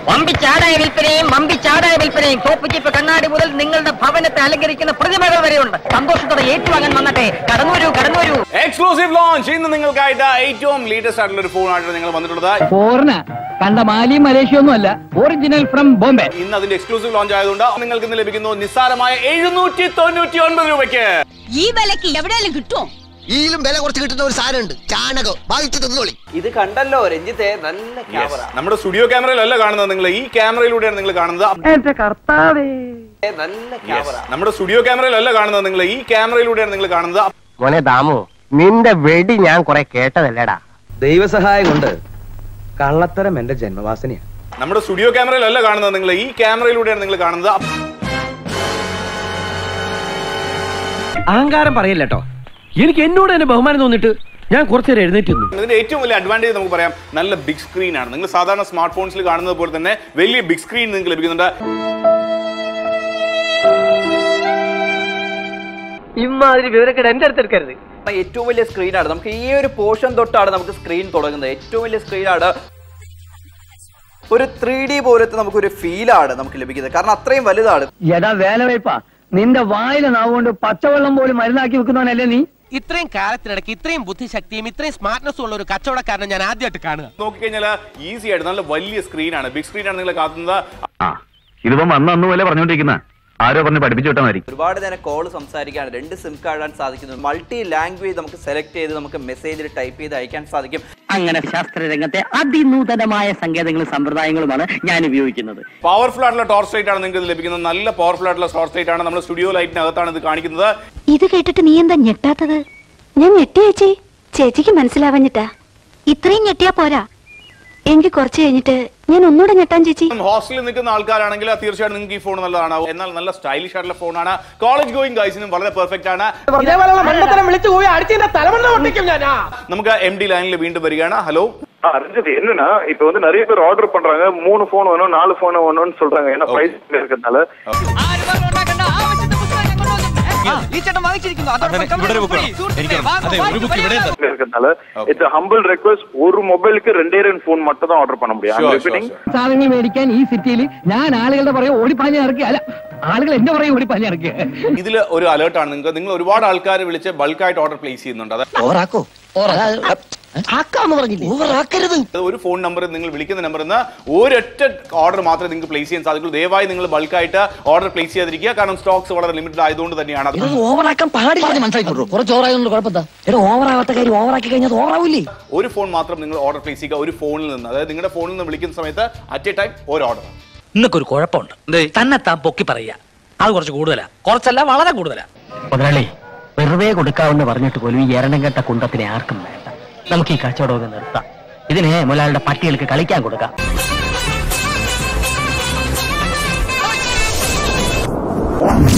വമ്പിച്ചാടായ വിൽപ്പനയും വമ്പിച്ചാടായ വിൽപ്പനയും തോപ്പുചിപ്പ് കണ്ണാടി മുതൽ നിങ്ങളുടെ ഭവനത്തെ അലങ്കരിക്കുന്ന പ്രതിമകൾ വരെയുണ്ട് സന്തോഷത്തോടെ ഏറ്റുവാങ്ങാൻ വന്നട്ടെ കടന്നൂരു കടന്നൂരു എക്സ്ക്ലൂസീവ് ലോഞ്ച് ഇന്ന് നിങ്ങൾക്കായിട്ട് ഏറ്റവും ലേറ്റസ്റ്റ് ആയിട്ടുള്ള ഒരു ഫോണായിട്ട് നിങ്ങൾ വന്നിട്ടുള്ളത് ഫോറിന കണ്ട മാലിയും മലേഷ്യ ഒന്നും അല്ല ഒറിജിനൽ ഫ്രം ബോംബെ ഇന്ന് അതിന്റെ എക്സ്ക്ലൂസീവ് ലോഞ്ച് ആയതുകൊണ്ട് നിങ്ങൾക്ക് ഇന്ന് ലഭിക്കുന്നു നിസ്സാരമായ എഴുന്നൂറ്റി തൊണ്ണൂറ്റി ഒൻപത് രൂപയ്ക്ക് ഈ വിലക്ക് എവിടെയെങ്കിലും കിട്ടുമോ ഈയിലും വില കുറച്ച് കിട്ടുന്ന ഒരു സാധനമുണ്ട് ചാണകം വാങ്ങിച്ചു തിന്നോളി ഇത് കണ്ടല്ലോ രഞ്ജിത്തെ നല്ല ക്യാമറ നമ്മുടെ സ്റ്റുഡിയോ ക്യാമറയിലല്ല കാണുന്നത് നിങ്ങൾ ഈ ക്യാമറയിലൂടെയാണ് നിങ്ങൾ കാണുന്നത് എന്റെ കർത്താവേ നല്ല ക്യാമറ നമ്മുടെ സ്റ്റുഡിയോ ക്യാമറയിലല്ല കാണുന്നത് നിങ്ങൾ ഈ ക്യാമറയിലൂടെയാണ് നിങ്ങൾ കാണുന്നത് മോനെ ദാമു നിന്റെ വെടി ഞാൻ കുറെ കേട്ടതല്ലേടാ ദൈവസഹായം കൊണ്ട് കള്ളത്തരം എന്റെ ജന്മവാസനയാണ് നമ്മുടെ സ്റ്റുഡിയോ ക്യാമറയിലല്ല കാണുന്നത് നിങ്ങൾ ഈ ക്യാമറയിലൂടെയാണ് നിങ്ങൾ കാണുന്നത് അഹങ്കാരം പറയില്ല കേട്ടോ എനിക്ക് എന്നോട് തന്നെ ബഹുമാനം തോന്നിട്ട് ഞാൻ കുറച്ചേരം എഴുന്നേറ്റ് നിന്നു ഇതിന്റെ ഏറ്റവും വലിയ അഡ്വാൻറ്റേജ് നമുക്ക് പറയാം നല്ല ബിഗ് സ്ക്രീൻ ആണ് നിങ്ങൾ സാധാരണ സ്മാർട്ട് ഫോൺസിൽ കാണുന്നത് പോലെ തന്നെ വലിയ ബിഗ് സ്ക്രീൻ നിങ്ങൾക്ക് ലഭിക്കുന്നുണ്ട് ഇമ്മാതിരി വിവരക്കേട് എന്റെ അടുത്ത് എടുക്കരുത് ഏറ്റവും വലിയ സ്ക്രീനാണ് നമുക്ക് ഈ ഒരു പോർഷൻ തൊട്ടാണ് നമുക്ക് സ്ക്രീൻ തുടങ്ങുന്നത് ഏറ്റവും വലിയ സ്ക്രീനാണ് ഒരു ത്രീ ഡി പോലത്തെ നമുക്കൊരു ഫീലാണ് നമുക്ക് ലഭിക്കുന്നത് കാരണം അത്രയും വലുതാണ് എടാ വേലവയ്പ നിന്റെ വായിലെ നാവുകൊണ്ട് പച്ചവെള്ളം പോലും മരുന്നാക്കി വെക്കുന്നവനല്ലേ നീ ഇത്രയും കാലത്തിനിടയ്ക്ക് ഇത്രയും ബുദ്ധിശക്തിയും ഇത്രയും സ്മാർട്ട്നെസ്സും ഉള്ള ഒരു കച്ചവടക്കാരനെ ഞാൻ ആദ്യമായിട്ട് കാണുക നോക്കിക്കഴിഞ്ഞാൽ ഈസി ആയിട്ട് നല്ല വലിയ സ്ക്രീനാണ് ബിഗ് സ്ക്രീനാണ് നിങ്ങൾ കാത്തുന്നത് ഇതിപ്പം വന്ന് അന്ന് പോലെ പറഞ്ഞോണ്ടിരിക്കുന്ന ആരോ പറഞ്ഞ് പഠിപ്പിച്ചു വിട്ടാൽ മതി ഒരുപാട് നേരം കോൾ സംസാരിക്കാൻ രണ്ട് സിം കാർഡ് ഇടാൻ സാധിക്കുന്നു മൾട്ടി ലാംഗ്വേജ് നമുക്ക് സെലക്ട് ചെയ്ത് നമുക്ക് മെസ്സേജിൽ ടൈപ്പ് ചെയ്ത് അയക്കാൻ സാധിക്കും അങ്ങനെ ശാസ്ത്ര രംഗത്തെ അതിനൂതനമായ സങ്കേതങ്ങളും സമ്പ്രദായങ്ങളുമാണ് ഞാൻ ഉപയോഗിക്കുന്നത് പവർഫുൾ ആയിട്ടുള്ള ടോർച്ച് ലൈറ്റ് ആണ് നിങ്ങൾക്ക് ഇത് ലഭിക്കുന്നത് നല്ല പവർഫുൾ ആയിട്ടുള്ള ടോർച്ച് ലൈറ്റ് ആണ് നമ്മുടെ സ്റ്റുഡിയോ ലൈറ്റിനകത്താണ് ഇത് കാണിക്കുന്നത് ഇത് കേട്ടിട്ട് നീ എന്താ ഞെട്ടാത്തത് ഞാൻ ഞെട്ടി ചേച്ചി ചേച്ചിക്ക് മനസ്സിലാവഞ്ഞിട്ടാ ഇത്രയും ഞെട്ടിയാ പോരാ എനിക്ക് കുറച്ച് കഴിഞ്ഞിട്ട് ഞാൻ ഒന്നുകൂടെ ഞെട്ടാൻ ചേച്ചി ഹോസ്റ്റലിൽ നിൽക്കുന്ന ആൾക്കാരാണെങ്കിൽ തീർച്ചയായിട്ടും നിങ്ങൾക്ക് ഈ ഫോൺ നല്ലതാണ് എന്നാൽ നല്ല സ്റ്റൈലിഷ് ആയിട്ടുള്ള ഫോണാണ് കോളേജ് ഗോയിങ് ഗൈസിനും വളരെ പെർഫെക്റ്റ് ആണ് വിളിച്ചു പോയി അടിച്ചതിന്റെ തലമണ്ണ പൊട്ടിക്കും ഞാനാ നമുക്ക് എം ഡി ലൈനിൽ വീണ്ടും വരികയാണ് ഹലോ ரஞ்சித் என்னன்னா இப்ப வந்து நிறைய பேர் ஆர்டர் பண்றாங்க மூணு போன் வேணும் நாலு போன் வேணும்னு சொல்றாங்க ஏன்னா பிரைஸ் இருக்கிறதுனால இருக்கிறதுனால இட்ஸ் ஹம்பிள் ரெக்வஸ்ட் ஒரு மொபைலுக்கு ரெண்டே ரெண்டு போன் மட்டும் தான் ஆர்டர் பண்ண முடியும் Sure, I'm sure, repeating. sure. സാധനങ്ങൾ മേടിക്കാൻ ഈ സിറ്റിയിൽ ഞാൻ ആളുകളുടെ പുറകെ ഓടിപ്പാഞ്ഞ് ഇറക്കി അല്ല ആളുകൾ എന്റെ പുറകെ ഓടിപ്പാഞ്ഞ് ഇറക്കി ഇതിൽ ഒരു അലേർട്ടാണ് നിങ്ങൾക്ക് നിങ്ങൾ ഒരുപാട് ആൾക്കാർ വിളിച്ച് ബൾക്കായിട്ട് ഓർഡർ പ്ലേസ് ചെയ്യുന്നുണ്ട് അത് ഓവറാക്കോ ആക്കാന്ന് പറഞ്ഞില്ലേ ഓവറാക്കരുത് അത് ഒരു ഫോൺ നമ്പർ നിങ്ങൾ വിളിക്കുന്ന നമ്പറിൽ നിന്ന് ഒരൊറ്റ ഓർഡർ മാത്രമേ നിങ്ങൾക്ക് പ്ലേസ് ചെയ്യാൻ സാധിക്കുള്ളൂ ദയവായി നിങ്ങൾ ബൾക്കായിട്ട് ഓർഡർ പ്ലേസ് ചെയ്യാതിരിക്കുക കാരണം സ്റ്റോക്സ് വളരെ ലിമിറ്റഡ് ആയതുകൊണ്ട് തന്നെയാണ് അത് ഓവറാക്കാൻ പാടില്ല മനസ്സിലാക്കി കുറച്ച് ഓവറായതുകൊണ്ട് കുഴപ്പത്താ എടാ ഓവറാവാത്ത കാര്യം ഓവറാക്കി കഴിഞ്ഞാൽ ഓവറാവില്ലേ ഒരു ഫോൺ മാത്രം നിങ്ങൾ ഓർഡർ പ്ലേസ് ചെയ്യുക ഒരു ഫോണിൽ നിന്ന് അതായത് നിങ്ങളുടെ ഫോണിൽ നിന്ന് വിളിക്കുന്ന സമയത്ത് അറ്റ് എ ടൈം ഒരു ഓർഡർ ഇന്നൊക്കെ കുഴപ്പമുണ്ട് തന്നെ താൻ പൊക്കി പറയുക അത് കുറച്ച് കൂടുതലാ കുറച്ചല്ല വളരെ കൂടുതലാ മുതലാളി വെറുതെ കൊടുക്കാമെന്ന് പറഞ്ഞിട്ട് പോലും ഈ എരണം കെട്ട കുണ്ടത്തിനെ ആർക്കും വേണ്ട നമുക്ക് ഈ കച്ചവടമൊക്കെ നിർത്താം ഇതിനെ മുതലാളിയുടെ പട്ടികൾക്ക് കളിക്കാൻ കൊടുക്കാം